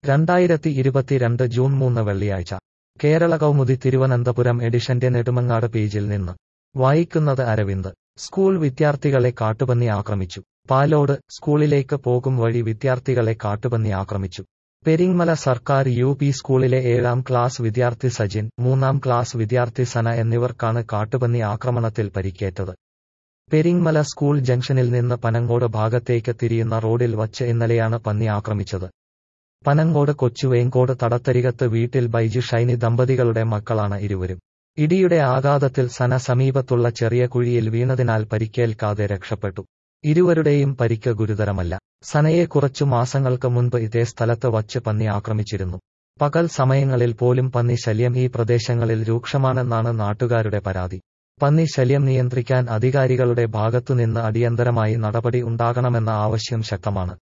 രണ്ടായിരത്തി ഇരുപത്തിരണ്ട് ജൂൺ മൂന്ന് വെള്ളിയാഴ്ച കേരള കൗമുദി തിരുവനന്തപുരം എഡിഷന്റെ നെടുമങ്ങാട് പേജിൽ നിന്ന് വായിക്കുന്നത് അരവിന്ദ് സ്കൂൾ വിദ്യാർത്ഥികളെ കാട്ടുപന്നി ആക്രമിച്ചു പാലോട് സ്കൂളിലേക്ക് പോകും വഴി വിദ്യാർത്ഥികളെ കാട്ടുപന്നി ആക്രമിച്ചു പെരിങ്ങമല സർക്കാർ യു പി സ്കൂളിലെ ഏഴാം ക്ലാസ് വിദ്യാർത്ഥി സജിൻ മൂന്നാം ക്ലാസ് വിദ്യാർത്ഥി സന എന്നിവർക്കാണ് കാട്ടുപന്നി ആക്രമണത്തിൽ പരിക്കേറ്റത് പെരിങ്ങമല സ്കൂൾ ജംഗ്ഷനിൽ നിന്ന് പനങ്ങോട് ഭാഗത്തേക്ക് തിരിയുന്ന റോഡിൽ വച്ച് ഇന്നലെയാണ് പന്നി ആക്രമിച്ചത് പനങ്ങോട് കൊച്ചുവേങ്കോട് തടത്തരികത്ത് വീട്ടിൽ ബൈജു ഷൈനി ദമ്പതികളുടെ മക്കളാണ് ഇരുവരും ഇടിയുടെ ആഘാതത്തിൽ സന സമീപത്തുള്ള ചെറിയ കുഴിയിൽ വീണതിനാൽ പരിക്കേൽക്കാതെ രക്ഷപ്പെട്ടു ഇരുവരുടെയും പരിക്ക് ഗുരുതരമല്ല സനയെ കുറച്ചു മാസങ്ങൾക്ക് മുൻപ് ഇതേ സ്ഥലത്ത് വച്ച് പന്നി ആക്രമിച്ചിരുന്നു പകൽ സമയങ്ങളിൽ പോലും പന്നി ശല്യം ഈ പ്രദേശങ്ങളിൽ രൂക്ഷമാണെന്നാണ് നാട്ടുകാരുടെ പരാതി പന്നി ശല്യം നിയന്ത്രിക്കാൻ അധികാരികളുടെ ഭാഗത്തുനിന്ന് അടിയന്തരമായി നടപടി ഉണ്ടാകണമെന്ന ആവശ്യം ശക്തമാണ്